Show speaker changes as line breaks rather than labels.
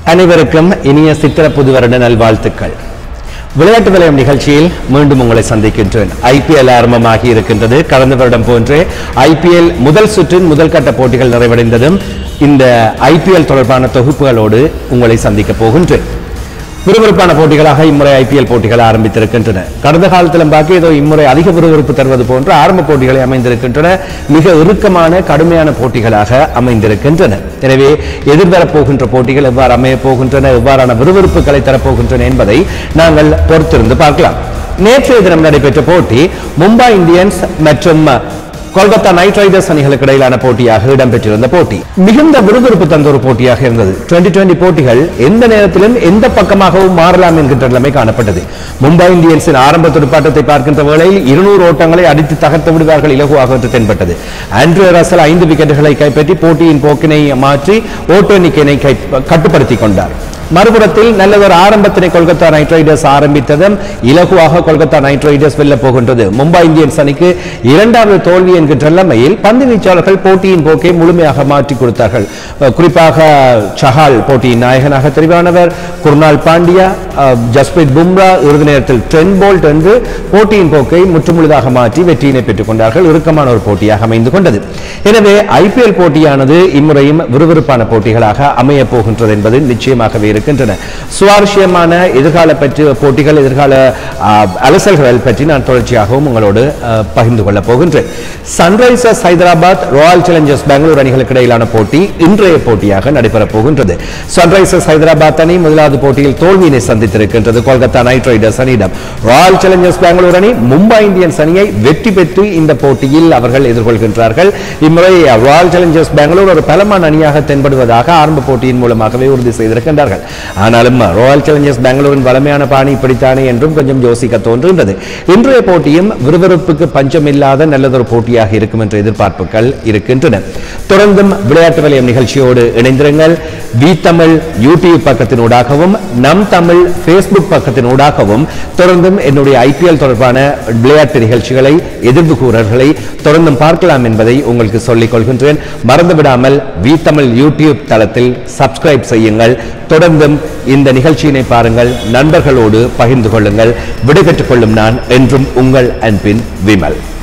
அனைவருக்கும் இனிய சித்திர புது வருட நல்வாழ்த்துக்கள் விளையாட்டு வலயம் நிகழ்ச்சியில் மீண்டும் உங்களை சந்திக்கின்றேன் ஐபிஎல் ஆரம்பமாகி இருக்கின்றது கடந்த வருடம் போன்றே ஐபிஎல் முதல் சுற்றின் முதல் கட்ட போட்டிகள் நிறைவடைந்ததும் இந்த ஐபிஎல் தொடர்பான தொகுப்புகளோடு உங்களை சந்திக்க போகின்றேன் விறுவிறுப்பான போட்டிகளாக இம்முறை ஐபிஎல் போட்டிகள் ஆரம்பித்திருக்கின்றன கடந்த காலத்திலும் பார்க்க ஏதோ இம்முறை அதிக விறுவிறுப்பு தருவது போன்ற ஆரம்ப போட்டிகளை அமைந்திருக்கின்றன மிக இறுக்கமான கடுமையான போட்டிகளாக அமைந்திருக்கின்றன எனவே எதிர்வரப் போகின்ற போட்டிகள் எவ்வாறு அமையப் போகின்றன எவ்வாறான விறுவிறுப்புகளை தரப்போகின்றன என்பதை நாங்கள் பொறுத்திருந்து பார்க்கலாம் நேற்றைய தினம் நடைபெற்ற போட்டி மும்பை இந்தியன்ஸ் மற்றும் கொல்கத்தா நைட் ரைடர்ஸ் அணிகளுக்கு இடையிலான போட்டியாக இடம்பெற்றிருந்த போட்டி மிகுந்த விறுவிறுப்பு தந்த ஒரு போட்டியாக இருந்தது டுவெண்டி டுவெண்டி போட்டிகள் எந்த நேரத்திலும் எந்த பக்கமாகவும் மாறலாம் என்கின்ற நிலைமை காணப்பட்டது மும்பை இந்தியன்ஸின் ஆரம்ப துடுப்பாட்டத்தை பார்க்கின்ற வேளையில் இருநூறு ஓட்டங்களை அடித்து தகர்த்து விடுவார்கள் இலகுவாக என்று தென்பட்டது ஆண்ட்ரூ ரசல் ஐந்து விக்கெட்டுகளை கைப்பற்றி போட்டியின் போக்கினை மாற்றி ஓட்ட எண்ணிக்கையினை கை- கட்டுப்படுத்திக் கொண்டார் மறுபுறத்தில் நல்ல ஒரு ஆரம்பத்தினை கொல்கத்தா நைட் ரைடர்ஸ் ஆரம்பித்ததும் இலகுவாக கொல்கத்தா நைட் ரைடர்ஸ் வெல்ல போகின்றது மும்பை இந்தியன்ஸ் அணிக்கு இரண்டாவது தோல்வி என்கின்ற நிலைமையில் பந்து வீச்சாளர்கள் போட்டியின் போக்கை முழுமையாக மாற்றி கொடுத்தார்கள் அஹ் குறிப்பாக சஹால் போட்டியின் நாயகனாக தெரிவானவர் குர்னால் பாண்டியா அஹ் ஜஸ்பிரித் பும்ரா இறுதி நேரத்தில் ட்ரென் போல்ட் என்று போட்டியின் போக்கை முற்றுமுழுதாக மாற்றி வெற்றியினை பெற்றுக் கொண்டார்கள் இறுக்கமான ஒரு போட்டியாக அமைந்து கொண்டது எனவே ஐபிஎல் போட்டியானது இம்முறையும் விறுவிறுப்பான போட்டிகளாக அமையப் போகின்றது என்பது நிச்சயமாகவே இருக்கின்றன சுவாரஸ்யமான எதிர்கால பற்றி போட்டிகள் எதிர்கால ஆ, அலசல்கள் பற்றி நான் தொடர்ச்சியாகவும் உங்களோடு ஆ, பகிர்ந்து கொள்ளப் போகின்றேன் Sunrisers Hyderabad Royal Challengers Bangalore அணிகளுக்கு இடையிலான போட்டி இன்றைய போட்டியாக நடைபெறப் போகின்றது சன்ரைசர்ஸ் ஹைதராபாத் அணி முதலாவது போட்டியில் தோல்வியினை சந்தித்திருக்கின்றது கொல்கத்தா நைட் ரைடர்ஸ் அணியிடம் ராயல் சேலஞ்சர்ஸ் பெங்களூர் அணி மும்பை இந்தியன்ஸ் அணியை வெற்றி பெற்று இந்த போட்டியில் அவர்கள் எதிர்கொள்கின்றார்கள் இம்முறை ராயல் சேலஞ்சர்ஸ் பெங்களூர் ஒரு பலமான அணியாக தென்படுவதாக ஆரம்ப போட்டியின் மூலமாகவே உறுதி செய்திருக்கின்றார்கள் ஆனாலும் ராயல் சேலஞ்சர்ஸ் பெங்களூரின் வலிமையான பாணி இப்படித்தானே என்றும் கொஞ்சம் யோசிக்க தோன்றுகின்றது இன்றைய போட்டியும் விறுவிறுப்புக்கு பஞ்சம் இல்லாத நல்லதொரு போட்டியாக இருக்கும் என்ற எதிர்பார்ப்புகள் இருக்கின்றன தொடர்ந்தும் விளையாட்டு வலயம் நிகழ்ச்சியோடு இணைந்திருங்கள் வி தமிழ் யூடியூப் பக்கத்தினூடாகவும் நம் தமிழ் ஃபேஸ்புக் பக்கத்தினூடாகவும் தொடர்ந்தும் என்னுடைய ஐபிஎல் தொடர்பான விளையாட்டு நிகழ்ச்சிகளை எதிர்ப்பு கூறல்களை தொடர்ந்தும் பார்க்கலாம் என்பதை உங்களுக்கு சொல்லிக் கொள்கின்றேன் மறந்துவிடாமல் வி தமிழ் யூடியூப் தளத்தில் சப்ஸ்கிரைப் செய்யுங்கள் தொடர்ந்தும் இந்த நிகழ்ச்சியினை பாருங்கள் நண்பர்களோடு பகிர்ந்து கொள்ளுங்கள் விடைபெற்றுக் கொள்ளும் நான் என்றும் உங்கள் அன்பின் விமல்